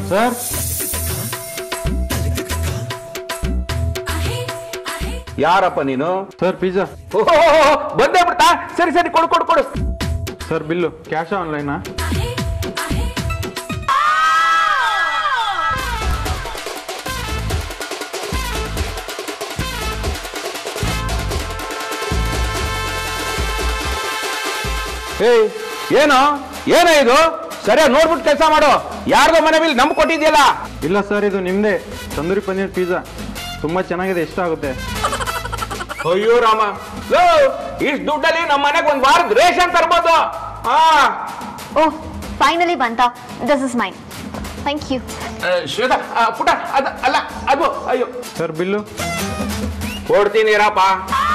sir ಯಾರಪ್ಪ ನೀನು sir pizza ಓಹೋ ಬಂದೇ ಬಿಡ್ತಾ ಸರಿ ಸರಿ ಕೊಡು ಕೊಡು ಕೊಡು ಸರ್ ಬಿಲ್ಲು ಕ್ಯಾಶ್ ಆನ್ಲೈನಾ ಏಯ್ ಏನು ಏನೋ ಇದು ಸರಿಯಾಗಿ ನೋಡ್ಬಿಟ್ಟು ಕೆಲಸ ಮಾಡು ಯಾರ್ದೋ ಮನೆ ಮೇಲೆ ನಮ್ಗೆ ಕೊಟ್ಟಿದ್ಯಲ್ಲ ಇಲ್ಲ ಸರ್ ಇದು ನಿಮ್ಮದೇ ತಂದೂರಿ ಪನ್ನೀರ್ ಪಿಜ್ಜಾ ತುಂಬ ಚೆನ್ನಾಗಿದೆ ಇಷ್ಟ ಆಗುತ್ತೆ ಅಯ್ಯೋ ರಾಮ ಲೋ ಇಷ್ಟು ದುಡ್ಡಲ್ಲಿ ನಮ್ಮ ಮನೆಗೆ ಒಂದ್ ವಾರದ ರೇಷನ್ ತರ್ಬೋದು ಹಾ ಓಹ್ ಫೈನಲಿ ಬಂತ this is mine thank you ಆ, ಶ್ವೇತಾ ಆ, ಪುಟ ಅದ ಅಲ್ಲ ಅದು ಅಯ್ಯೋ ಸರ್ ಬಿಲ್ಲು ಕೊಡ್ತೀನಿ ಇರಪ್ಪ